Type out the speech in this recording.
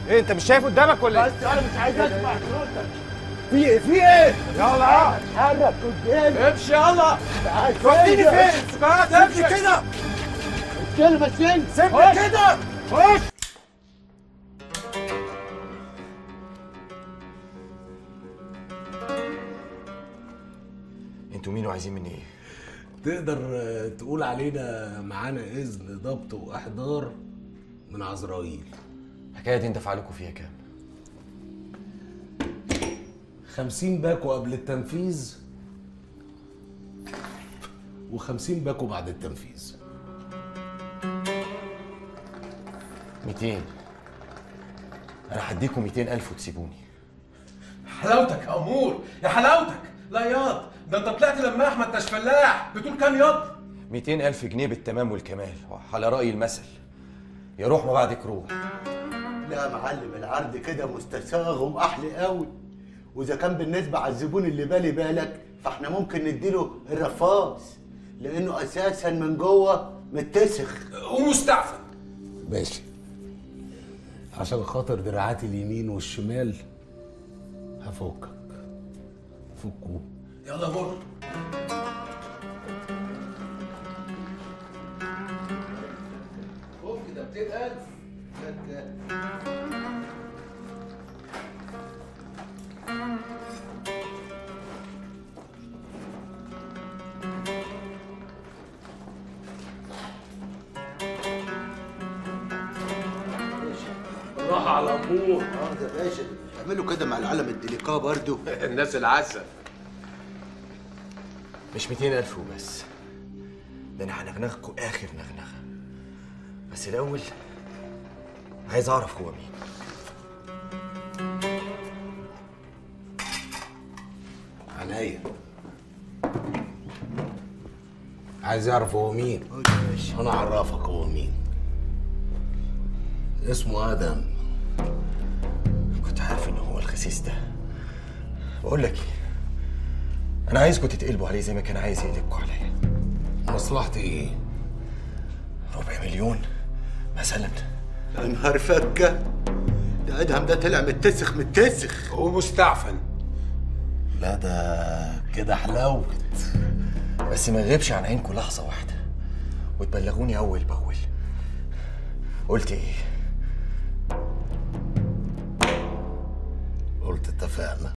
ايه انت مش شايف قدامك ولا ايه؟ بس انا مش عايز اسمع صوتك في ايه في ايه يلا اتحرك قدامي امشي يلا تعال وديني فين؟ فين؟ السكرات امشي كده كلمة سن سيبني كده خش انتوا مين وعايزين مني ايه؟ تقدر آه، تقول علينا معانا اذن ضبط واحضار من عزرائيل الحكايه دي دفع لكم فيها كام؟ خمسين باكو قبل التنفيذ وخمسين باكو بعد التنفيذ 200 انا هديكم 200000 وتسيبوني حلاوتك يا امور يا حلاوتك لا ياض ده انت طلعت لماح ما انتش فلاح بتقول كام ياض 200000 جنيه بالتمام والكمال على رأي المثل يا روح ما بعدك روح لا يا معلم العرض كده مستساغ ومحلي قوي واذا كان بالنسبه على الزبون اللي بالي بالك فاحنا ممكن نديله الرفاص لانه اساسا من جوه متسخ ومستعفن ماشي عشان خاطر دراعاتي اليمين والشمال هفكك فكوه يلا مر فك ده 200000 راح على امور اه ده باشا اعملوا كده مع العلم الديليكا برضو الناس العزة مش 200000 وبس ده انا هنغنغكوا اخر نغنغه بس الاول عايز اعرف هو مين عينيا عايز يعرف هو مين انا اعرفك هو مين اسمه ادم كنت عارف ان هو الخسيس ده بقول لك ايه انا عايزكم تتقلبوا عليه زي ما كان عايز يقلبكوا عليا مصلحتي ايه ربع مليون مثلا يا نهار فكه ده ادهم ده طلع متسخ متسخ ومستعفن لا ده كده حلاوه بس ما يغيبش عن عينكم لحظه واحده وتبلغوني اول باول قلت ايه قلت اتفقنا